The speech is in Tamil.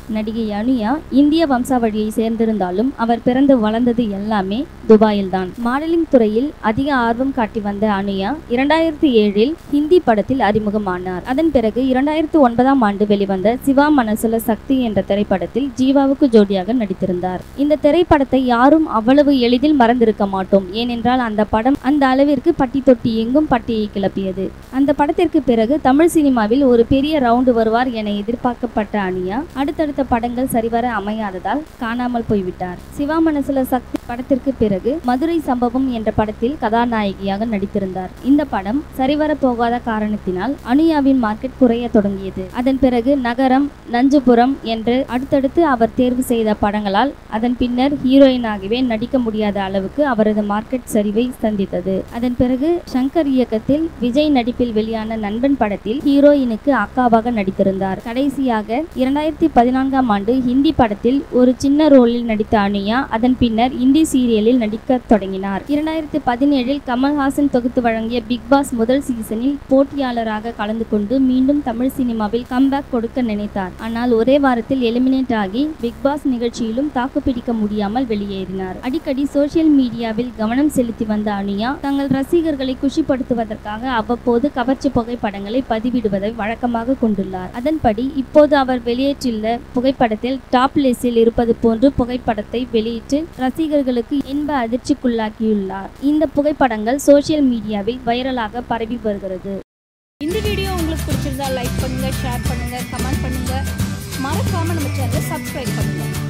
நடிகை அனுயா இந்திய வம்சாவழியை சேர்ந்திருந்தாலும் அவர் பிறந்து வளர்ந்தது எல்லாமே துபாயில்தான் மாடலிங் துறையில் அதிக ஆர்வம் காட்டி வந்த அனுயா இரண்டாயிரத்தி ஏழில் ஹிந்தி படத்தில் அறிமுகமானார் அதன் பிறகு இரண்டாயிரத்தி ஒன்பதாம் ஆண்டு வெளிவந்த சிவா மனசுல சக்தி என்ற திரைப்படத்தில் ஜீவாவுக்கு ஜோடியாக நடித்திருந்தார் இந்த திரைப்படத்தை யாரும் அவ்வளவு எளிதில் மறந்திருக்க மாட்டோம் ஏனென்றால் அந்த படம் அந்த அளவிற்கு பட்டி தொட்டி எங்கும் பட்டியை கிளப்பியது அந்த படத்திற்கு பிறகு தமிழ் சினிமாவில் ஒரு பெரிய ரவுண்டு வருவார் என எதிர்பார்க்கப்பட்ட அனியா அடுத்தடுத்த படங்கள் சரிவர அமையாததால் காணாமல் போய்விட்டார் சிவா மனசுல சக்தி படத்திற்கு பிறகு மதுரை சம்பவம் என்ற படத்தில் கதாநாயகியாக நடித்திருந்தார் இந்த படம் சரிவர போகாத காரணத்தினால் அனுயாவின் மார்க்கெட் குறைய தொடங்கியது அதன் பிறகு நகரம் நஞ்சுபுரம் என்று அடுத்தடுத்து அவர் தேர்வு செய்த படங்களால் அதன் பின்னர் ஹீரோயினாகவே நடிக்க முடியாத அளவுக்கு அவரது மார்க்கெட் சரிவை சந்தித்தது அதன் பிறகு சங்கர் இயக்கத்தில் விஜய் நடிப்பில் வெளியான நண்பன் படத்தில் ஹீரோயினுக்கு அக்காவாக நடித்திருந்தார் கடைசியாக இரண்டாயிரத்தி பதினான்காம் ஆண்டு ஹிந்தி படத்தில் ஒரு சின்ன ரோலில் நடித்த அனுயா அதன் பின்னர் இந்தி சீரியலில் நடிக்க தொடங்கினார் இரண்டாயிரத்தி பதினேழில் கமல்ஹாசன் தொகுத்து வழங்கிய பிக் பாஸ் முதல் சீசனில் போட்டியாளராக கலந்து கொண்டு மீண்டும் தமிழ் சினிமாவில் கம்பேக் கொடுக்க நினைத்தார் ஆனால் ஒரே வாரத்தில் எலிமினேட் ஆகி பிக் பாஸ் நிகழ்ச்சியிலும் தாக்குப்பிடிக்க முடியாமல் வெளியேறினார் அடிக்கடி சோசியல் மீடியாவில் கவனம் செலுத்தி வந்த அனுயா தங்கள் ரசிகர்களை குஷிப்படுத்துவதற்காக அவ்வப்போது கவர்ச்சி புகைப்படங்களை பதிவிடுவதை வழக்கமாக கொண்டுள்ளார் அதன்படி இப்போது அவர் வெளியேற்றியுள்ள புகைப்படத்தில் டாப் லிஸ்டில் இருப்பது போன்று புகைப்படத்தை வெளியிட்டு ரசிகர்களுக்கு இன்ப அதிர்ச்சிக்குள்ளாக்கியுள்ளார் இந்த புகைப்படங்கள் சோசியல் மீடியாவில் வைரலாக பரவி வருகிறது இந்த வீடியோ உங்களுக்கு பிடிச்சிருந்தா லைக் பண்ணுங்க ஷேர் பண்ணுங்க கமெண்ட் பண்ணுங்க மறக்காம நம்ம சேனலை சப்ஸ்கிரைப் பண்ணுங்க